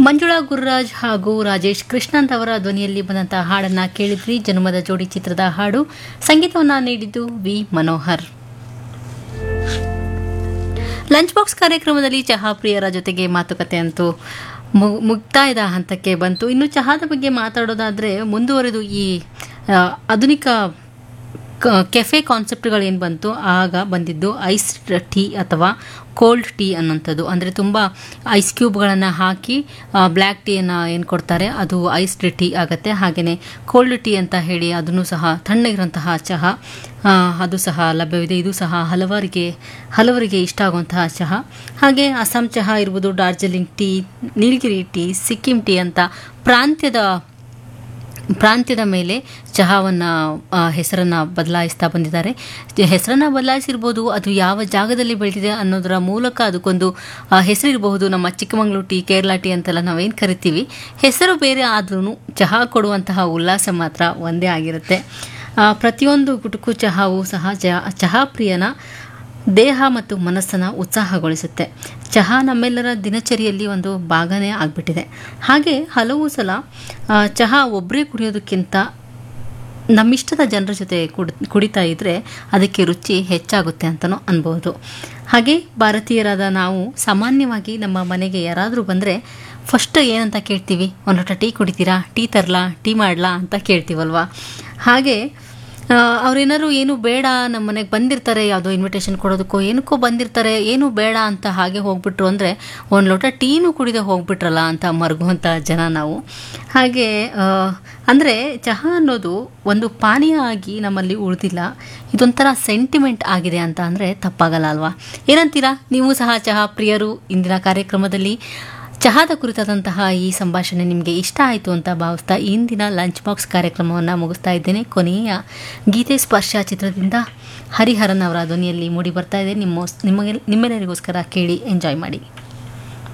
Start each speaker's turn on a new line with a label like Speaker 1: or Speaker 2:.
Speaker 1: ಮಂಜುಳಾ ಗುರುರಾಜ್ ಹಾಗೂ ರಾಜೇಶ್ ಕೃಷ್ಣನ್ ಅವರ ಧ್ವನಿಯಲ್ಲಿ ಬಂದಂತಹ ಹಾಡನ್ನ ಕೇಳಿದ್ರಿ ಜನ್ಮದ ಜೋಡಿ ಚಿತ್ರದ ಹಾಡು ಸಂಗೀತವನ್ನ ನೀಡಿದ್ದು ವಿ ಮನೋಹರ್ ಲಂಚ್ ಬಾಕ್ಸ್ ಕಾರ್ಯಕ್ರಮದಲ್ಲಿ ಚಹಾ ಪ್ರಿಯರ ಜೊತೆಗೆ ಮಾತುಕತೆ ಅಂತೂ ಮು- ಮುಕ್ತಾಯದ ಹಂತಕ್ಕೆ ಬಂತು ಇನ್ನು ಚಹಾದ ಬಗ್ಗೆ ಮಾತಾಡೋದಾದ್ರೆ ಮುಂದುವರೆದು ಈ ಆ, ಆಧುನಿಕ ಕ- ಕೆಫೆ ಕಾನ್ಸೆಪ್ಟ್ಗಳು ಏನು ಬಂತು ಆಗ ಬಂದಿದ್ದು ಐಸ್ ಟೀ ಅಥವಾ ಕೋಲ್ಡ್ ಟೀ ಅನ್ನೋಂಥದ್ದು ಅಂದರೆ ತುಂಬ ಐಸ್ ಕ್ಯೂಬ್ಗಳನ್ನು ಹಾಕಿ ಬ್ಲ್ಯಾಕ್ ಟೀಯನ್ನು ಏನು ಕೊಡ್ತಾರೆ ಅದು ಐಸ್ ಟೀ ಆಗುತ್ತೆ ಹಾಗೆಯೇ ಕೋಲ್ಡ್ ಟೀ ಅಂತ ಹೇಳಿ ಅದನ್ನು ಸಹ ತಣ್ಣಗಿರುವಂತಹ ಚಹಾ ಆ, ಅದು ಸಹ ಲಭ್ಯವಿದೆ ಇದು ಸಹ ಹಲವರಿಗೆ ಹಲವರಿಗೆ ಇಷ್ಟ ಆಗುವಂತಹ ಚಹಾ ಹಾಗೆ ಅಸ್ಸಾಂ ಚಹಾ ಇರ್ಬೋದು Darjeeling tea Nilgiri tea Sikkim tea ಅಂತ ಪ್ರಾಂತ್ಯದ ಪ್ರಾಂತ್ಯದ ಮೇಲೆ ಚಹಾವನ್ನು ಹೆಸರನ್ನು ಬದಲಾಯಿಸ್ತಾ ಬಂದಿದ್ದಾರೆ ಹೆಸರನ್ನು ಬದಲಾಯಿಸಿರ್ಬೋದು ಅದು ಯಾವ ಜಾಗದಲ್ಲಿ ಬೆಳೆದಿದೆ ಅನ್ನೋದರ ಮೂಲಕ ಅದಕ್ಕೊಂದು ಆ, ಹೆಸರಿರಬಹುದು ನಮ್ಮ ಚಿಕ್ಕಮಗಳೂರು ಟೀ ಕೇರಳ ಟೀ ಅಂತೆಲ್ಲ ನಾವೇನು ಕರಿತೀವಿ ಹೆಸರು ಬೇರೆ ಆದ್ರೂ ಚಹಾ ಕೊಡುವಂತಹ ಉಲ್ಲಾಸ ಮಾತ್ರ ಒಂದೇ ಆಗಿರುತ್ತೆ ಆ, ಪ್ರತಿಯೊಂದು ಗುಟುಕು ಚಹಾವು ಸಹ ಚ ಚಹಾ ಪ್ರಿಯನ ದೇಹ ಮತ್ತು ಮನಸ್ಸನ್ನು ಉತ್ಸಾಹಗೊಳಿಸುತ್ತೆ ಚಹಾ ನಮ್ಮೆಲ್ಲರ ದಿನಚರಿಯಲ್ಲಿ ಒಂದು ಭಾಗನೇ ಆಗಿಬಿಟ್ಟಿದೆ ಹಾಗೆ ಹಲವು ಸಲ ಆ, ಚಹಾ ಒಬ್ಬರೇ ಕುಡಿಯೋದಕ್ಕಿಂತ ನಮ್ಮಿಷ್ಟದ ಜನರ ಜೊತೆ ಕುಡ್ ಕುಡಿತಾ ಇದ್ದರೆ ಅದಕ್ಕೆ ರುಚಿ ಹೆಚ್ಚಾಗುತ್ತೆ ಅಂತಲೂ ಅನ್ಬೋದು ಹಾಗೆ ಭಾರತೀಯರಾದ ನಾವು ಸಾಮಾನ್ಯವಾಗಿ ನಮ್ಮ ಮನೆಗೆ ಯಾರಾದರೂ ಬಂದರೆ ಫಸ್ಟ್ ಏನಂತ ಕೇಳ್ತೀವಿ ಒಂದು ಲೋಟ ಟೀ ಕುಡಿತೀರಾ ಟೀ ತರಲಾ ಟೀ ಮಾಡಲಾ ಅಂತ ಕೇಳ್ತೀವಲ್ವಾ ಹಾಗೆ ಆ, ಅವ್ರೇನಾದ್ರು ಏನು ಬೇಡ ನಮ್ಮ ಮನೆಗೆ ಬಂದಿರ್ತಾರೆ ಯಾವುದೋ ಇನ್ವಿಟೇಷನ್ ಕೊಡೋದಕ್ಕೋ ಏನಕ್ಕೋ ಬಂದಿರ್ತಾರೆ ಏನು ಬೇಡ ಅಂತ ಹಾಗೆ ಹೋಗ್ಬಿಟ್ರು ಅಂದರೆ ಒಂದು ಲೋಟ ಟೀನು ಕುಡಿದೆ ಹೋಗ್ಬಿಟ್ರಲ್ಲ ಅಂತ ಮರುಗುವಂಥ ಜನ ನಾವು ಹಾಗೆ ಅಂದರೆ ಚಹಾ ಅನ್ನೋದು ಒಂದು ಪಾನೀಯ ಆಗಿ ನಮ್ಮಲ್ಲಿ ಉಳಿದಿಲ್ಲ ಇದೊಂಥರ ಸೆಂಟಿಮೆಂಟ್ ಆಗಿದೆ ಅಂತ ಅಂದರೆ ತಪ್ಪಾಗಲ್ಲ ಅಲ್ವಾ ಏನಂತೀರಾ ನೀವು ಸಹ ಚಹಾ ಪ್ರಿಯರು ಇಂದಿನ ಕಾರ್ಯಕ್ರಮದಲ್ಲಿ ಚಹಾದ ಕುರಿತಾದಂತಹ ಈ ಸಂಭಾಷಣೆ ನಿಮಗೆ ಇಷ್ಟ ಆಯಿತು ಅಂತ ಭಾವಿಸ್ತಾ ಇಂದಿನ ಲಂಚ್ ಬಾಕ್ಸ್ ಕಾರ್ಯಕ್ರಮವನ್ನು ಮುಗಿಸ್ತಾ ಇದ್ದೇನೆ ಕೊನೆಯ ಗೀತೆ ಸ್ಪರ್ಶ ಚಿತ್ರದಿಂದ ಹರಿಹರನ್ ಅವರ ಧ್ವನಿಯಲ್ಲಿ ಮೂಡಿ ಬರ್ತಾ ಇದೆ ನಿಮ್ಮ ನಿಮಗೆ ನಿಮ್ಮೆಲ್ಲರಿಗೋಸ್ಕರ ಕೇಳಿ ಎಂಜಾಯ್ ಮಾಡಿ